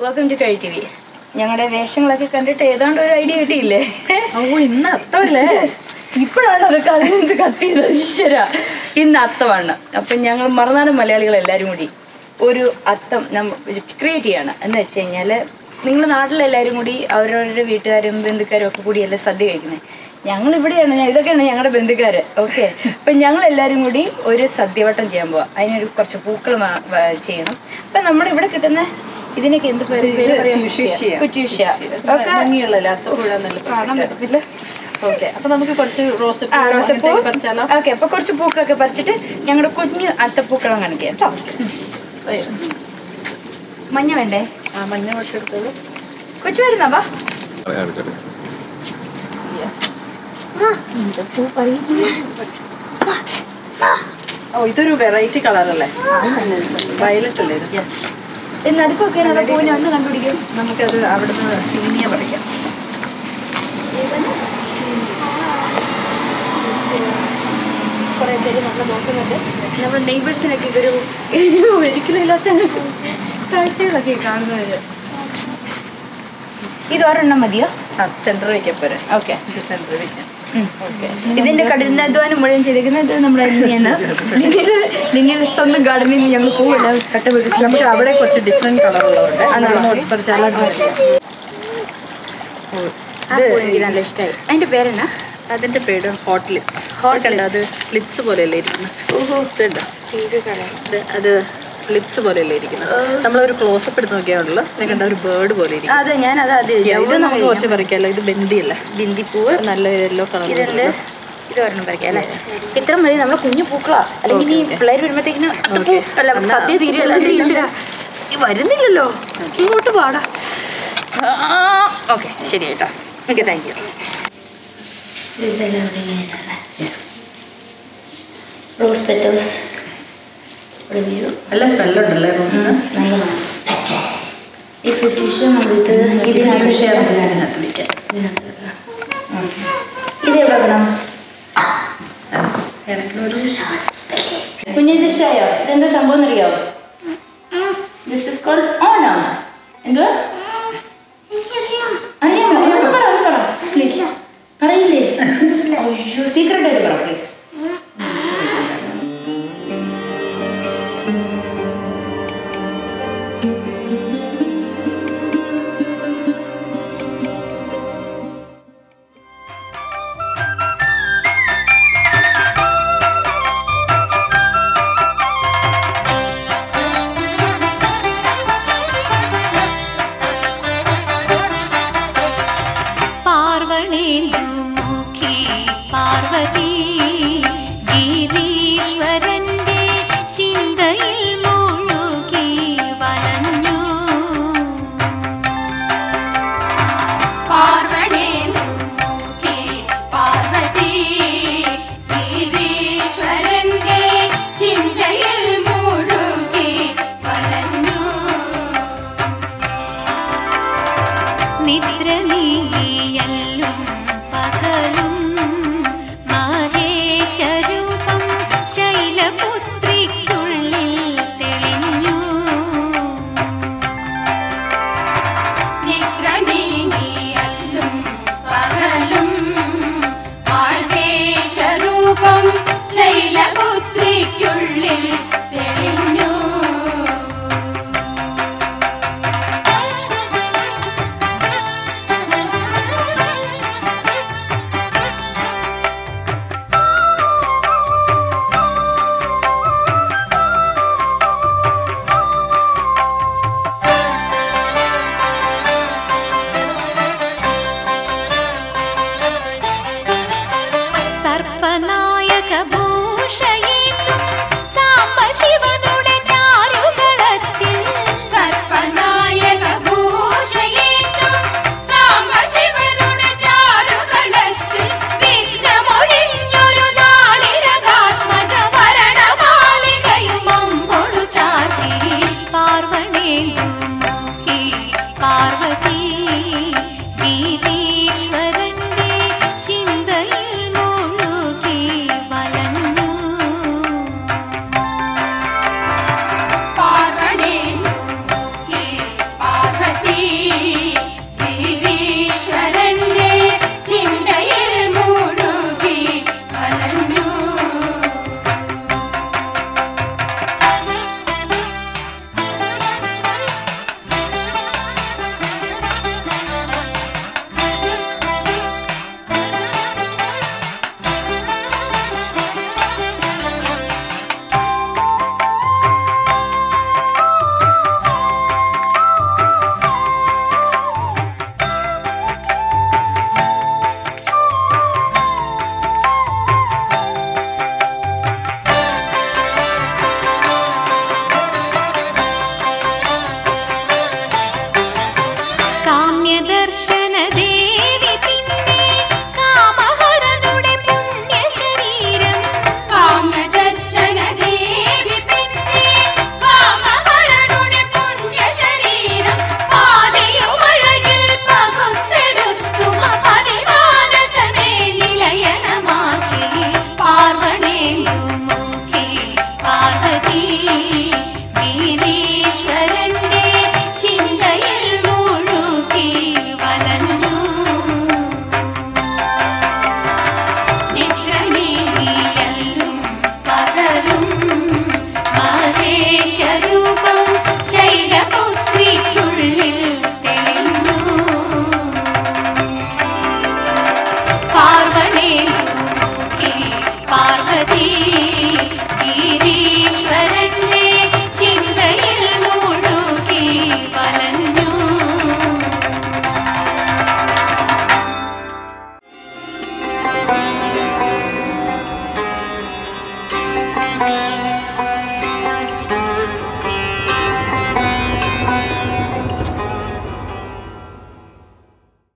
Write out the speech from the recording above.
Welcome to കഴി T V ഞങ്ങളുടെ വേഷങ്ങളൊക്കെ കണ്ടിട്ട് ഏതാണ്ട് ഒരു ഐഡിയ കിട്ടിയില്ലേ ഓ ഇന്ന് അത്തമല്ലേ ഇപ്പോഴാണ് അത് കഥ കത്തിയത് ഈശ്വര ഇന്ന് അത്തമാണ് അപ്പം ഞങ്ങൾ മറുനാടൻ മലയാളികൾ എല്ലാവരും കൂടി ഒരു അത്തം നമ്മ ക്രിയേറ്റ് ചെയ്യാണ് എന്ന് വെച്ച് കഴിഞ്ഞാൽ നിങ്ങൾ നാട്ടിലെല്ലാവരും കൂടി അവരവരുടെ വീട്ടുകാരും ബന്ധുക്കാരും ഒക്കെ കൂടിയല്ലേ സദ്യ കഴിക്കുന്നത് ഞങ്ങൾ ഇവിടെയാണ് ഞാൻ- ഇതൊക്കെയാണ് ഞങ്ങളുടെ ബന്ധുക്കാർ ഓക്കെ അപ്പം ഞങ്ങൾ എല്ലാവരും കൂടി ഒരു സദ്യവട്ടം ചെയ്യാൻ പോവാം അതിനൊരു കുറച്ച് പൂക്കൾ മാ- വ- ചെയ്യണം അപ്പം നമ്മുടെ ഇവിടെ കിട്ടുന്ന ഇതിനൊക്കെ എന്ത് പേര് പേര് പറയാം കുറ്റൂഷ്യ. കുറ്റൂഷ്യ ഒക്കെ ഭംഗിയുള്ളല്ലേ അത്തപ്പുഴ നല്ല കാണാൻ പറ്റത്തില്ല ഓക്കെ അപ്പൊ നമുക്ക് കുറച്ച് റോസ് ആ റോസപ്പൂ പറിച്ചാലോ ഓക്കെ അപ്പൊ കുറച്ച് പൂക്കളൊക്കെ പറിച്ചിട്ട് ഞങ്ങളുടെ കുഞ്ഞു അത്തപ്പൂക്കളം കാണിക്കാം കേട്ടോ മഞ്ഞ വേണ്ടേ ആ മഞ്ഞ കുറച്ചെടുത്തത് കൊച്ചു വരുന്നാ വാ ഓ ഇതൊരു വെറൈറ്റി കളറല്ലേ വയലറ്റ് അല്ലേ ഇത് നടുക്കൊക്കെയാണ് പൂവിനെ ഒന്ന് കണ്ടുപിടിക്കും നമുക്കത് അവിടുന്ന് സീനിയ പഠിക്കാം കുറെ പേര് നമ്മൾ നോക്കുന്നുണ്ട് നമ്മുടെ നെയ്ബേഴ്സിനൊക്കെ ഇതൊരു ഒരിക്കലും ഇല്ലാത്ത കാഴ്ചകളൊക്കെ കാണുന്നത് ഇത് ഒരെണ്ണം മതിയോ ആ സെന്റർ വെക്കാൻ പോരെ ഓക്കെ ഇത് സെന്റർ വെക്കാം ഓക്കെ ഇതിന്റെ കഠിനാധ്വാനം മുഴുവൻ ചെയ്തിരിക്കുന്നത് നമ്മുടെ ലിനിയാണ് ലിനിയുടെ ലിനിയുടെ സ്വന്തം ഗാർഡനിൽ നിന്ന് ഞങ്ങൾ പോവില്ല കട്ടപിടിച്ച് നമുക്ക് അവിടെ കുറച്ച് ഡിഫറെന്റ് കളർ ഉള്ളതുകൊണ്ട് നോട്ട്സ് പറിച്ചാലോ എനിക്ക് നല്ല ഇഷ്ടമായി അതിന്റെ പേരെന്നാ അതിന്റെ പേര് ഹോട്ട് ലിപ്സ് Hot കണ്ട അത് ലിപ്സ് പോലെയല്ലേ ഇരിക്കുന്നത് ഇതുണ്ടോ? ഇത് അത് ലിപ്സ് പോലെയല്ലേ ഇരിക്കുന്നത് നമ്മളൊരു ക്ലോസപ്പ് എടുത്ത് നോക്കിയാണല്ലോ ഇത് കണ്ട ഒരു ബേർഡ് പോലെ ഇരിക്കും അതെ ഞാൻ അത് അത് ഇത് നമുക്ക് കുറച്ച് പറിക്കാമല്ലോ ഇത് ബെന്തിയല്ലേ ബിന്ദിപ്പൂവ് നല്ല യെല്ലോ കളർ ഇതുണ്ട് ഇത് ഒരെണ്ണം പറിക്കാം അല്ലേ ഇത്ര മതി നമ്മളെ കുഞ്ഞു പൂക്കളാ അല്ലെങ്കിൽ ഈ പിള്ളേർ വരുമ്പോഴത്തേക്കിനും അത്തപ്പൂ അല്ല സദ്യ തീരെയല്ല ഈശ്വര ഈ വരുന്നില്ലല്ലോ ഇങ്ങോട്ട് പാടാ ഓക്കെ ശരി കേട്ടോ okay thank you rose petals review നല്ല സ്മെല്ലുണ്ടല്ലേ റോസിന് നല്ല മസ് ഈ ഫിറ്റിഷ് നമ്മളിത് ഇതിനാണ് അതിനകത്ത് വയ്ക്കാം ഇത് എവിടെ വേണം എനിക്കൊരു കുഞ്ഞിത് ഇഷ്ടമായോ ഇതെന്താ സംഭവം എന്നറിയോ ദിസ് ഇസ് കോൾഡ് ഓണം എന്തുവാ അറിയാമോ ഒന്ന് പറ ഒന്ന് പറ പ്ലീസ് പറയില്ലേ അയ്യോ സീക്രട്ട് ആയിട്ട് പറ പ്ലീസ് പാർവണേന്ദുമുഖി പാർവതി ഗിരീശ്വരന്റെ ചിന്തയിൽ മുഴുകി വലഞ്ഞു പാർവണേന്ദുമുഖി പാർവതി ഗിരീശ്വരന്റെ ചിന്തയിൽ മുഴുകി വലഞ്ഞു നിദ്ര നീയല്ലും പകലും മഹേശരൂപം ശൈലപുത്രിക്കുള്ളിൽ തെളിഞ്ഞു നിദ്ര നീയല്ലും പകലും മഹേശരൂപം ശൈലപുത്രിക്കുള്ളിൽ തെളിഞ്ഞു സർപ്പനായക ഭൂഷയിത്തും സാംബശിവനുടെ ചാരുകളത്തിൽ സർപ്പനായക ഭൂഷയിത്തും സാംബശിവനുടെ ചാരുകളത്തിൽ വിഘ്നമൊഴിഞ്ഞൊരു നാളിരകാത്മജ വരണമാലികയും അമ്പൊടു ചാർത്തി പാർവണേന്ദു